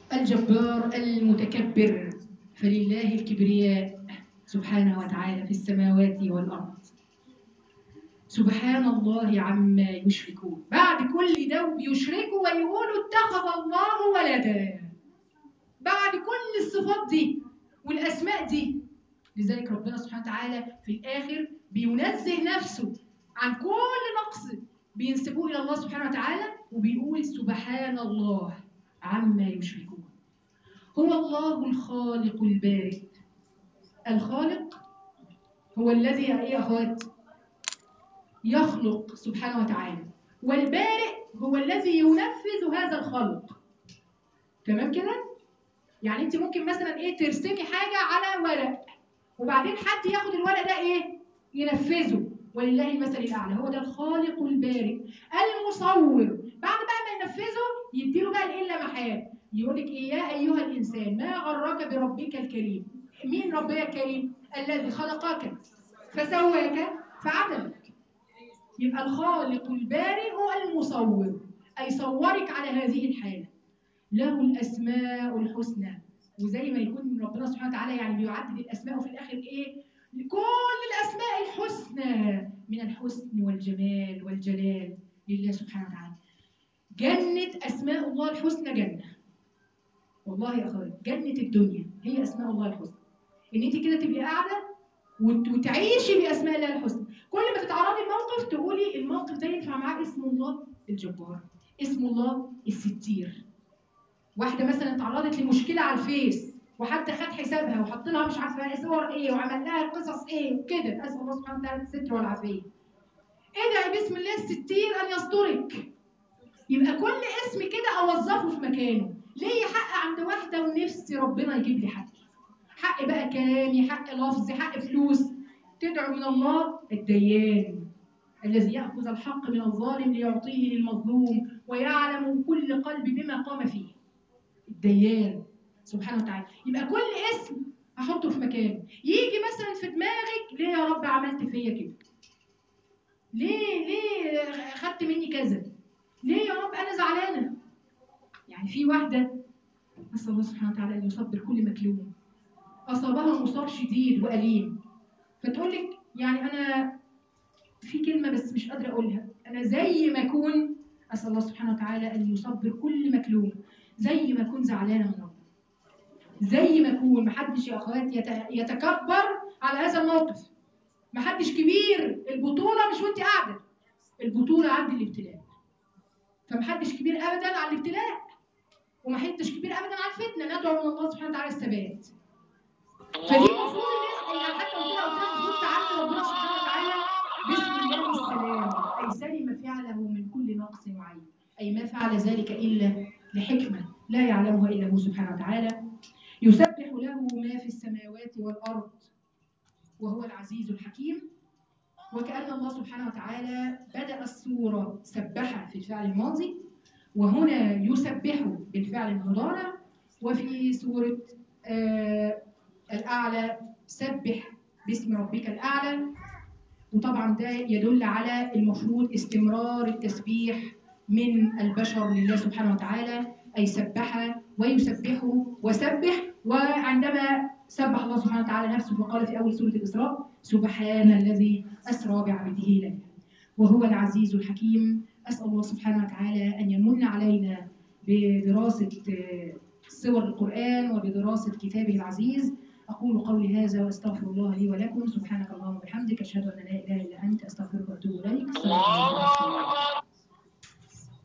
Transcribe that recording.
الجبار المتكبر فلله الكبرياء سبحانه وتعالى في السماوات والأرض سبحان الله عما يشركون بعد كل ده بيشركوا ويقولوا اتخذ الله ولدا بعد كل الصفات دي والأسماء دي لذلك ربنا سبحانه وتعالى في الآخر بينزه نفسه عن كل نقص بينسبوه إلى الله سبحانه وتعالى وبيقول سبحان الله عما يشركون هو الله الخالق البارئ الخالق هو الذي ايه يا اخوات يخلق سبحانه وتعالى والبارئ هو الذي ينفذ هذا الخلق تمام كده يعني انت ممكن مثلا ايه ترسمي حاجه على ورق وبعدين حد ياخد الورق ده ايه ينفذه ولله المثل الاعلى هو ده الخالق البارئ المصور بعد بقى ما ينفذه يديله بقى الايه اللمحات يقول لك ايه يا ايها الانسان ما غرك بربك الكريم مين ربك الكريم الذي خلقك فسواك فعدلك يبقى الخالق البارئ المصور اي صورك على هذه الحاله له الاسماء الحسنى وزي ما يكون ربنا سبحانه وتعالى يعني بيعدد الاسماء وفي الاخر ايه كل الاسماء الحسنى من الحسن والجمال والجلال لله سبحانه وتعالى جنة أسماء الله الحسنى جنة والله يا أخوات جنة الدنيا هي أسماء الله الحسنى إن أنت كده تبقي قاعدة وت- وتعيشي بأسماء الله الحسنى كل ما تتعرضي لموقف تقولي الموقف ده ينفع معاه اسم الله الجبار اسم الله الستير واحدة مثلا اتعرضت لمشكلة على الفيس وحد خد حسابها وحط لها مش عارفه صور ايه وعمل لها قصص ايه وكده اسال الله سبحانه وتعالى الستر والعافيه ادعي بسم الله الستير ان يسترك يبقى كل اسم كده اوظفه في مكانه ليه حق عند واحده ونفسي ربنا يجيب لي حقي حق بقى كلامي حق لفظي حق فلوس تدعو من الله الديان الذي ياخذ الحق من الظالم ليعطيه للمظلوم ويعلم كل قلب بما قام فيه الديان سبحانه وتعالى يبقى كل اسم هحطه في مكانه يجي مثلا في دماغك ليه يا رب عملت فيا كده ليه ليه خدت مني كذا ليه يا رب انا زعلانه يعني في واحده نسال الله سبحانه وتعالى ان يصبر كل مكلوم اصابها مصاب شديد واليم فتقول لك يعني انا في كلمه بس مش قادره اقولها انا زي ما اكون اسال الله سبحانه وتعالى ان يصبر كل مكلوم زي ما اكون زعلانه من ربنا زي ما اكون محدش يا اخوات يت- يتكبر على هذا الموقف محدش كبير البطوله مش وانت قاعده البطوله عند الابتلاء فمحدش كبير ابدا على الابتلاء ومحدش كبير ابدا على الفتنه ندعو من الله سبحانه وتعالى الثبات فدي المفروض الناس يعني حتى قلت لها قلت لها المفروض تعامل ربنا سبحانه وتعالى بسم الله السلام اي سلم فعله من كل نقص وعيب اي ما فعل ذلك الا لحكمه لا يعلمها الا هو سبحانه وتعالى يسبح له ما في السماوات والارض وهو العزيز الحكيم وكأن الله سبحانه وتعالى بدأ السورة سبح في الفعل الماضي وهنا يسبح بالفعل المضارع وفي سورة آه الأعلى سبح باسم ربك الأعلى وطبعا ده يدل على المفروض استمرار التسبيح من البشر لله سبحانه وتعالى أي سبح ويسبح وسبح وعندما سبح الله سبحانه وتعالى نفسه فقال في أول سورة الإسراء سبحان الذي أسرى بعبده ليلا وهو العزيز الحكيم أسأل الله سبحانه وتعالى أن يمن علينا بدراسة آه، سور القرآن وبدراسة كتابه العزيز أقول قولي هذا وأستغفر الله لي ولكم سبحانك اللهم وبحمدك أشهد أن لا إله إلا أنت أستغفرك وأتوب إليك